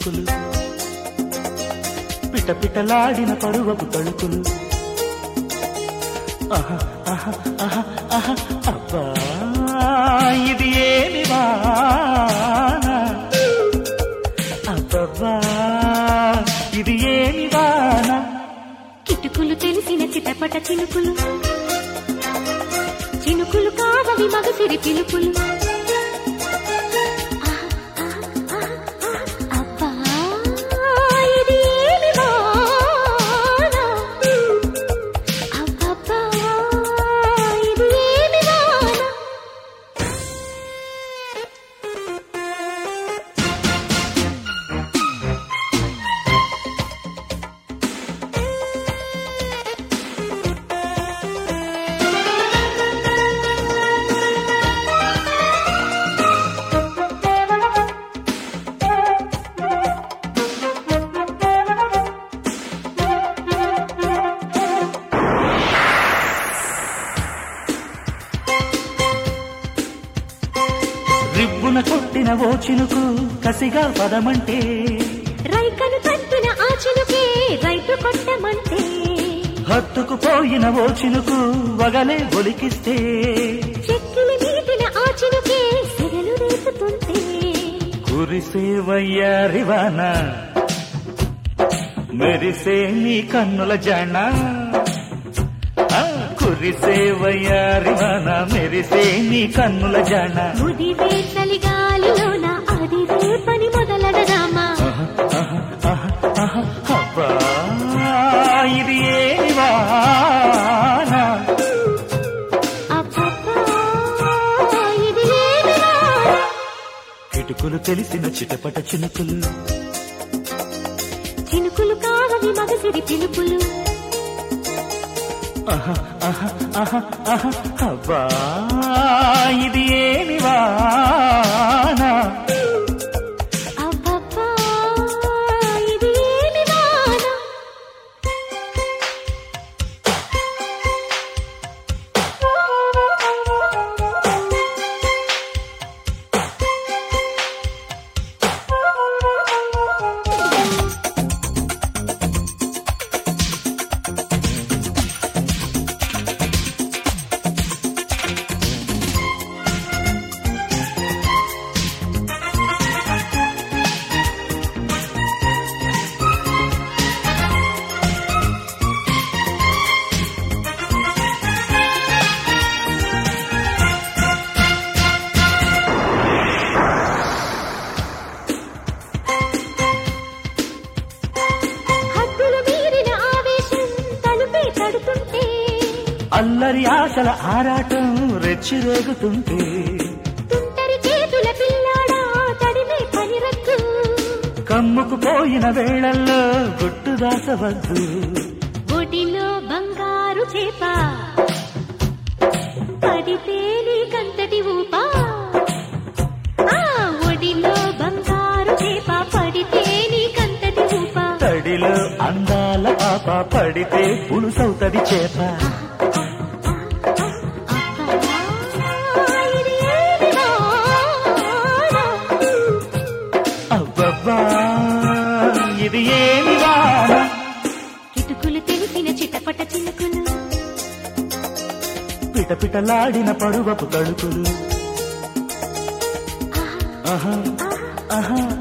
చినుకులు పిటపిటలాడిన పరువపు తడుకులు ఆహా, ఆహా, ఆహా, ఆహా, అబ్బా ఇది ఏమి వాన అబ్బబ్బా ఇది ఏమి వాన కిటుకులు తెలిసిన చిటపట చినుకులు చినుకులు కావవి మగసిరి పిలుపులు ఆహ్, ఆహ్, ఆహ్, ఆహ్, అబ్బా, ఇది ఏమి వాన? అబ్బబ్బా, ఇది ఏమి వాన? రిబ్బున కొట్టిన ఓ చినుకు కసిగా పదమంటే రైకను తట్టిన ఆ చినుకే రైతు కొట్టమంటే హత్తుకు పోయిన ఓ చినుకు వగలే ఒలికిస్తే చెక్కిలి నీటిన ఆ చినుకే సెగలు రేపుతుంటే కురిసే వయ్యారివాన మెరిసే నీ కన్నుల జన ఆ, కురిసే వయ్యారివాన మెరిసే నీ కన్నుల జన ముదివే చలిగాలిలోన అది రేపని మొదలడదామా ఆహా, ఆహా, ఆహా, ఆహా, అబ్బా, ఇది ఏమి వాన అబ్బబ్బా, ఇది ఏమి వాన? కిటుకులు తెలిసిన చిటపట చినుకులు చినుకులు కావవి మగసిరి పిలుపులు ఆహా, ఆహా, ఆహా, ఆహా, అబ్బా ఇది ఏమి వాన అబ్బబ్బా, ఇది ఏమి వాన? హద్దులు మీరిన ఆవేశం తలుపే తడుతుంటే అల్లరి ఆశల ఆరాటం రెచ్చిరేగుతుంటే తుంటరి చేతుల పిల్లాడా తడిమే పనిరక్కు కమ్ముకు పోయిన వేళల్లో గుట్టు దాచవద్దు ఒడిలో బంగారు చేప పడితే నీకంతటి ఊపా ఆ ఒడిలో బంగారు చేప పడితే నీకంతటి ఊపా తడిలో అందాల పాప పడితే పులుసవుతది చేప అబ్బా, ఇది ఏమి వాన? అబ్బబ్బా ఇది ఏమి వాన కిటుకులు తెలిసిన చిటపట చినుకులు పిటపిటలాడిన పరువపు తడుకులు ఆహా ఆహా